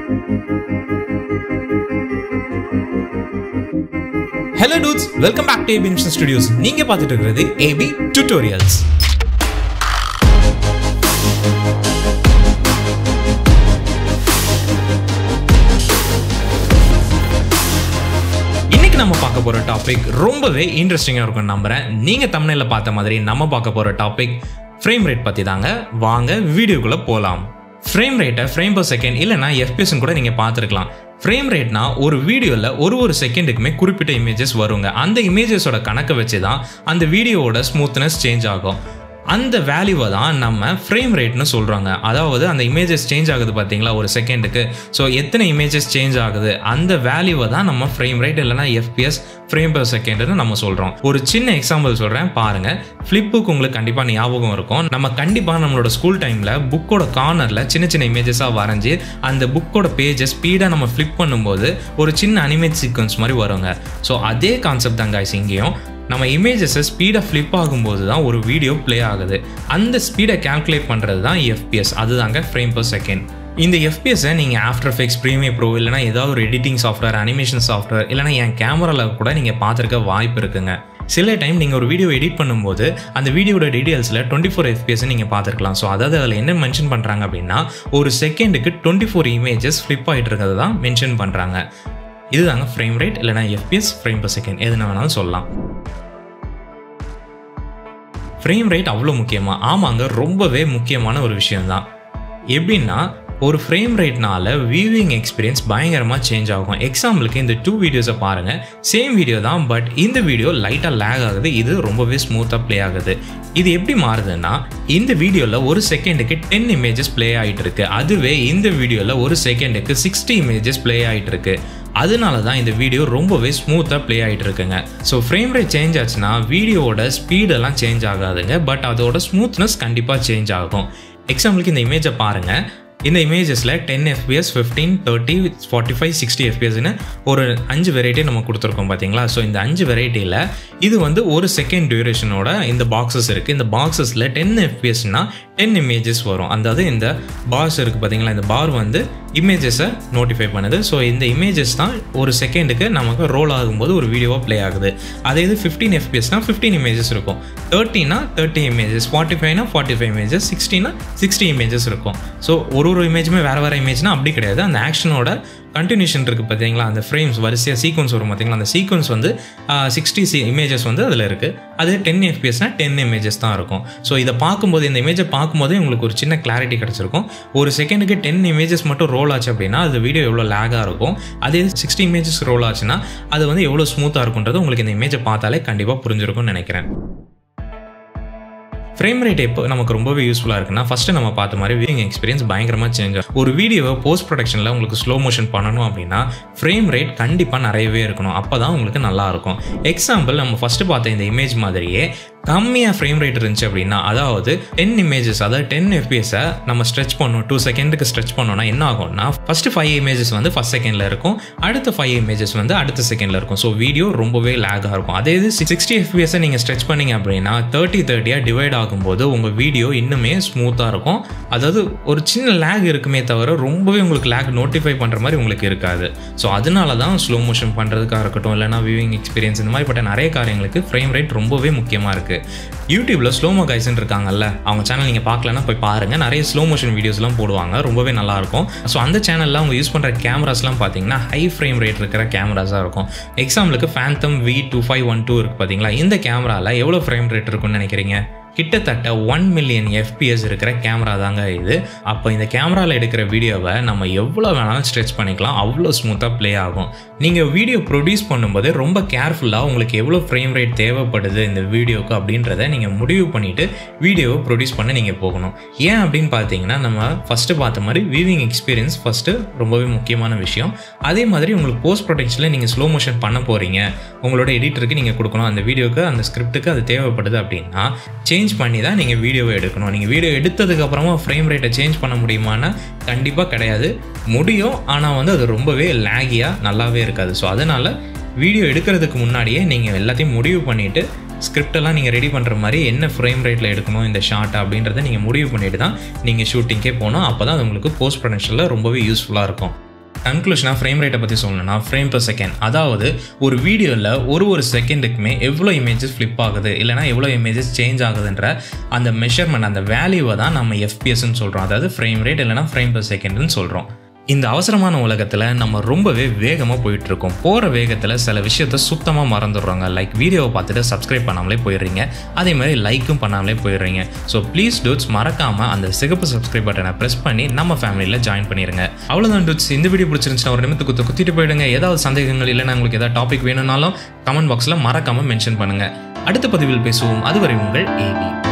hello dudes welcome back to AB Mission Studios நீங்க பார்த்துட்டு இருக்கிறது ஏபி டியூட்டோரியல்ஸ் இன்னைக்கு நம்ம பார்க்க போற டாபிக் ரொம்பவே இன்ட்ரெஸ்டிங்காக இருக்கும் நம்புறேன் நீங்க தமிழில் பார்த்த மாதிரி நம்ம பார்க்க போற டாபிக் ஃப்ரேம் ரேட் பத்தி தாங்க வாங்க வீடியோக்குள்ள போலாம் ஃப்ரேம் ரேட்டை ஃப்ரேம் பர் செகண்ட் இல்லைனா எஃபிஎஸ் கூட நீங்கள் பார்த்துருக்கலாம் ஃப்ரேம் ரேட்னா ஒரு வீடியோவில் ஒரு ஒரு செகண்டுக்குமே குறிப்பிட்ட இமேஜஸ் வருங்க அந்த இமேஜஸோட கணக்கை வச்சு தான் அந்த வீடியோவோட ஸ்மூத்னஸ் சேஞ்ச் ஆகும் அந்த வேல்யூவை தான் நம்ம ஃப்ரேம் ரேட்னு சொல்கிறாங்க அதாவது அந்த இமேஜஸ் சேஞ்ச் ஆகுது பார்த்தீங்களா ஒரு செகண்டுக்கு ஸோ எத்தனை இமேஜஸ் சேஞ்ச் ஆகுது அந்த வேல்யூவை தான் நம்ம ஃப்ரேம் ரேட் இல்லைனா எஃபிஎஸ் ஃப்ரேம் பர் செகண்ட்னு நம்ம சொல்கிறோம் ஒரு சின்ன எக்ஸாம்பிள் சொல்கிறேன் பாருங்கள் ஃப்ளிப்புக்கு உங்களுக்கு கண்டிப்பாக ஞாபகம் இருக்கும் நம்ம கண்டிப்பாக நம்மளோட ஸ்கூல் டைமில் புக்கோட கார்னரில் சின்ன சின்ன இமேஜஸாக வரைஞ்சி அந்த புக்கோட பேஜை ஸ்பீடாக நம்ம ஃப்ளிப் பண்ணும்போது ஒரு சின்ன அனிமேட் சீக்வன்ஸ் மாதிரி வருங்க ஸோ அதே கான்செப்ட் தான் guys இங்கேயும் நம்ம இமேஜஸை ஸ்பீடாக ஃப்ளிப் ஆகும்போது தான் ஒரு வீடியோ ப்ளே ஆகுது அந்த ஸ்பீடை கால்குலேட் பண்ணுறது தான் எஃபிஎஸ் அதுதாங்க ஃப்ரேம் பர் செகண்ட் இந்த எஃபிஎஸை நீங்கள் ஆஃப்டர் எஃபெக்ட்ஸ் ப்ரீமியர் ப்ரோ இல்லைனா ஏதாவது ஒரு எடிட்டிங் சாஃப்ட்வேர் அனிமேஷன் சாஃப்ட்வேர் இல்லைனா என் கேமராவில் கூட நீங்கள் பார்த்துருக்க வாய்ப்பு இருக்குங்க சில டைம் நீங்கள் ஒரு வீடியோ எடிட் பண்ணும்போது அந்த வீடியோட டீடைல்ஸில் டுவெண்ட்டி ஃபோர் எஃபிஎஸ் நீங்கள் பார்த்துருக்கலாம் ஸோ அதாவது அதில் என்ன மென்ஷன் பண்ணுறாங்க அப்படின்னா ஒரு செகண்டுக்கு டுவெண்ட்டி ஃபோர் இமேஜஸ் ஃப்ளிப் ஆகிட்டு இருக்கிறது தான் மென்ஷன் பண்ணுறாங்க இதுதாங்க ஃப்ரேம் ரேட் இல்லைனா எஃபிஎஸ் ஃப்ரேம் பர் செகண்ட் எதுனா வேணாலும் சொல்லலாம் ஃப்ரேம் ரேட் அவ்வளோ முக்கியமா ஆமாங்க ரொம்பவே முக்கியமான ஒரு விஷயம்தான் எப்படின்னா ஒரு ஃப்ரேம் ரேட்னால வியூவிங் எக்ஸ்பீரியன்ஸ் பயங்கரமாக சேஞ்ச் ஆகும் எக்ஸாம்பிளுக்கு இந்த டூ வீடியோஸை பாருங்கள் சேம் வீடியோ தான் பட் இந்த வீடியோ லைட்டாக லேக் ஆகுது இது ரொம்பவே ஸ்மூத்தாக ப்ளே ஆகுது இது எப்படி மாறுதுன்னா இந்த வீடியோவில் ஒரு செகண்டுக்கு டென் இமேஜஸ் ப்ளே ஆகிட்டு இருக்கு அதுவே இந்த வீடியோவில் ஒரு செகண்டுக்கு சிக்ஸ்டி இமேஜஸ் ப்ளே ஆகிட்டு இருக்கு அதனால தான் இந்த வீடியோ ரொம்பவே ஸ்மூத்தாக ப்ளே ஆகிட்டு இருக்குங்க ஸோ ஃப்ரேம் ரேட் சேஞ்ச் ஆச்சுன்னா வீடியோவோட ஸ்பீடெல்லாம் சேஞ்ச் ஆகாதுங்க பட் அதோட ஸ்மூத்னஸ் கண்டிப்பாக சேஞ்ச் ஆகும் எக்ஸாம்பிளுக்கு இந்த இமேஜை பாருங்கள் இந்த இமேஜஸில் ten FPS fifteen thirty forty five sixty எஃபிஎஸ்னு ஒரு அஞ்சு வெரைட்டி நம்ம கொடுத்துருக்கோம் பார்த்தீங்களா ஸோ இந்த அஞ்சு வெரைட்டியில் இது வந்து ஒரு செகண்ட் டியூரேஷனோட இந்த பாக்ஸஸ் இருக்குது இந்த பாக்ஸஸில் டென் எஃபிஎஸ்னால் டென் இமேஜஸ் வரும் அதாவது இந்த பார்ஸ் இருக்குது பார்த்தீங்களா இந்த பார் வந்து இமேஜஸை நோட்டிஃபை பண்ணுது ஸோ இந்த இமேஜஸ் தான் ஒரு செகண்டுக்கு நமக்கு ரோல் ஆகும்போது ஒரு வீடியோவாக ப்ளே ஆகுது அதே இது ஃபிஃப்டீன் எஃபிஎஸ்னால் ஃபிஃப்டீன் இமேஜஸ் இருக்கும் தேர்ட்டினா தேர்ட்டி இமேஜஸ் ஃபார்ட்டி ஃபைவ்னா ஃபார்ட்டி ஃபைவ் இமேஜஸ் சிக்ஸ்டினா சிக்ஸ்டி இமேஜஸ் இருக்கும் ஸோ ஒரு ஒரு இமேஜுமே வேறு வேறு இமேஜ்னா அப்படி கிடையாது அந்த ஆக்ஷனோட கண்டினியூஷன் இருக்குது பார்த்தீங்களா அந்த ஃப்ரேம்ஸ் வரிசையாக சீக்வன்ஸ் வரும் பார்த்தீங்களா அந்த சீக்வன்ஸ் வந்து சிக்ஸ்டி சி இமேஜஸ் வந்து அதில் இருக்குது அது டென் எஃபிஎஸ்னா டென் இமேஜஸ் தான் இருக்கும் ஸோ இதை பார்க்கும்போது இந்த இமேஜை பார்க்கும்போதே உங்களுக்கு ஒரு சின்ன கிளாரிட்டி கிடச்சிருக்கும் ஒரு செகண்டுக்கு டென் இமேஜஸ் மட்டும் ரோல் ஆச்சு அப்படின்னா அது வீடியோ எவ்வளோ லேகாக இருக்கும் அதே சிக்ஸ்டி இமேஜஸ் ரோல் ஆச்சுன்னா அது வந்து எவ்வளோ ஸ்மூத்தாக இருக்குன்றது உங்களுக்கு இந்த இமேஜை பார்த்தாலே கண்டிப்பாக புரிஞ்சிருக்கும்னு நினைக்கிறேன் ஃப்ரேம் ரேட் எப்போ நமக்கு ரொம்பவே யூஸ்ஃபுல்லாக இருக்குன்னா ஃபஸ்ட்டு நம்ம பார்த்த மாதிரி வியூவிங் எக்ஸ்பீரியன்ஸ் பயங்கரமாக சேஞ்ச் ஆகும் ஒரு வீடியோவை போஸ்ட் ப்ரொடக்ஷனில் உங்களுக்கு ஸ்லோ மோஷன் பண்ணணும் அப்படின்னா ஃப்ரேம் ரேட் கண்டிப்பாக நிறையவே இருக்கணும் அப்போ தான் உங்களுக்கு நல்லா இருக்கும் எக்ஸாம்பிள் நம்ம ஃபஸ்ட்டு பார்த்த இந்த இமேஜ் மாதிரியே கம்மியாக ஃப்ரேம் ரேட் இருந்துச்சு அப்படின்னா அதாவது டென் இமேஜஸ் அதாவது டென் எஃபிஎஸை நம்ம ஸ்ட்ரெச் பண்ணோம் டூ செகண்டுக்கு ஸ்ட்ரெச் பண்ணோம்னா என்ன ஆகும்னா ஃபஸ்ட்டு ஃபைவ் இமேஜஸ் வந்து ஃபஸ்ட் செகண்டில் இருக்கும் அடுத்த ஃபைவ் இமேஜஸ் வந்து அடுத்த செகண்டில் இருக்கும் ஸோ வீடியோ ரொம்பவே லேகாக இருக்கும் அதே இது சிக்ஸ்டி எஃபிஎஸை நீங்கள் ஸ்ட்ரெச் பண்ணீங்க அப்படின்னா தேர்ட்டி தேர்ட்டியாக டிவைட் ஆகும்போது உங்கள் வீடியோ இன்னுமே ஸ்மூத்தாக இருக்கும் அதாவது ஒரு சின்ன லேக் இருக்குமே தவிர ரொம்பவே உங்களுக்கு லேக் நோட்டிஃபை பண்ணுற மாதிரி உங்களுக்கு இருக்காது ஸோ அதனால தான் ஸ்லோ மோஷன் பண்ணுறதுக்காக இருக்கட்டும் இல்லைனா வியூவிங் எக்ஸ்பீரியன்ஸ் இந்த மாதிரிப்பட்ட நிறைய காரியங்களுக்கு ஃப்ரேம் ரேட் ரொம்பவே முக்கியமாக இருக்குது யூடியூப்பில் ஸ்லோமோ கைஸ்ன்னு இருக்காங்கல்ல அவங்க சேனல் நீங்கள் பார்க்கலன்னா போய் பாருங்கள் நிறைய ஸ்லோ மோஷன் வீடியோஸ்லாம் போடுவாங்க ரொம்பவே நல்லாயிருக்கும் ஸோ அந்த சேனலில் அவங்க யூஸ் பண்ணுற கேமராஸ்லாம் பார்த்தீங்கன்னா ஹை ஃப்ரேம் ரேட் இருக்கிற கேமராஸாக இருக்கும் எக்ஸாம்பிளுக்கு Phantom V two five one two இருக்குது பார்த்தீங்களா இந்த கேமராவில் எவ்வளோ ஃப்ரேம் ரேட் இருக்குன்னு நினைக்கிறீங்க கிட்டத்தட்ட ஒன் மில்லியன் எஃபிஎஸ் இருக்கிற கேமரா தாங்க இது அப்போ இந்த கேமராவில் எடுக்கிற வீடியோவை நம்ம எவ்வளோ வேணாலும் ஸ்ட்ரெச் பண்ணிக்கலாம் அவ்வளோ ஸ்மூத்தாக ப்ளே ஆகும் நீங்கள் வீடியோ ப்ரொடியூஸ் பண்ணும்போது ரொம்ப கேர்ஃபுல்லாக உங்களுக்கு எவ்வளோ ஃப்ரேம் ரேட் தேவைப்படுது இந்த வீடியோக்கு அப்படின்றத நீங்கள் முடிவு பண்ணிவிட்டு வீடியோவை ப்ரொடியூஸ் பண்ண நீங்கள் போகணும் ஏன் அப்படின்னு பார்த்தீங்கன்னா நம்ம ஃபஸ்ட்டு பார்த்த மாதிரி வியூவிங் எக்ஸ்பீரியன்ஸ் ஃபஸ்ட்டு ரொம்பவே முக்கியமான விஷயம் அதே மாதிரி உங்களுக்கு போஸ்ட் ப்ரொடக்ஷனில் நீங்கள் ஸ்லோ மோஷன் பண்ண போகிறீங்க உங்களோட எடிட்டருக்கு நீங்கள் கொடுக்கணும் அந்த வீடியோக்கு அந்த ஸ்கிரிப்ட்டுக்கு அது தேவைப்படுது அப்படின்னா சேஞ்ச் பண்ணி தான் நீங்கள் வீடியோவை எடுக்கணும் நீங்கள் வீடியோ எடுத்ததுக்கப்புறமா ஃப்ரேம் ரேட்டை சேஞ்ச் பண்ண முடியுமான்னா கண்டிப்பாக கிடையாது முடியும் ஆனால் வந்து அது ரொம்பவே லேகியாக நல்லாவே இருக்காது ஸோ அதனால் வீடியோ எடுக்கிறதுக்கு முன்னாடியே நீங்கள் எல்லாத்தையும் முடிவு பண்ணிவிட்டு ஸ்கிரிப்டெல்லாம் நீங்கள் ரெடி பண்ணுற மாதிரி என்ன ஃப்ரேம் ரேட்டில் எடுக்கணும் இந்த ஷார்ட் அப்படின்றத நீங்கள் முடிவு பண்ணிட்டு தான் நீங்கள் ஷூட்டிங்கே போகணும் அப்போ தான் அது உங்களுக்கு போஸ்ட் ப்ரொடக்ஷனில் ரொம்பவே யூஸ்ஃபுல்லாக இருக்கும் கன்க்ளூஷனாக ஃப்ரேம் ரேட்டை பற்றி சொல்லணும்னா ஃப்ரேம் per செகண்ட் அதாவது ஒரு வீடியோவில் ஒரு ஒரு செகண்டுக்குமே எவ்வளோ இமேஜஸ் ஃப்ளிப் ஆகுது இல்லைனா எவ்வளோ இமேஜஸ் சேஞ்ச் ஆகுதுன்ற அந்த மெஷர்மெண்ட் அந்த வேல்யூவை தான் நம்ம எஃபிஎஸ்ன்னு சொல்கிறோம் அதாவது ஃப்ரேம் ரேட் இல்லைனா ஃப்ரேம் per செகண்ட்னு சொல்கிறோம் இந்த அவசரமான உலகத்தில் நம்ம ரொம்பவே வேகமாக போயிட்டு இருக்கோம் போகிற வேகத்தில் சில விஷயத்த சுத்தமாக மறந்துடுறோங்க லைக் வீடியோவை பார்த்துட்டு சப்ஸ்கிரைப் பண்ணாமலே போயிடுறீங்க அதே மாதிரி லைக்கும் பண்ணாமலே போயிடுறீங்க ஸோ ப்ளீஸ் டூட்ஸ் மறக்காமல் அந்த சிகப்பு சப்ஸ்கிரைப் பட்டனை ப்ரெஸ் பண்ணி நம்ம ஃபேமிலியில் ஜாயின் பண்ணிடுங்க அவ்வளோதான் டூட்ஸ் இந்த வீடியோ பிடிச்சிருந்துச்சுன்னா ஒரு நிமித்து குத்து குத்திட்டு போயிடுங்க ஏதாவது சந்தேகங்கள் இல்லைன்னா உங்களுக்கு ஏதாவது டாபிக் வேணும்னாலும் கமெண்ட் பாக்ஸில் மறக்காமல் மென்ஷன் பண்ணுங்கள் அடுத்த பதிவில் பேசுவோம் அதுவரை உங்கள் ஏபி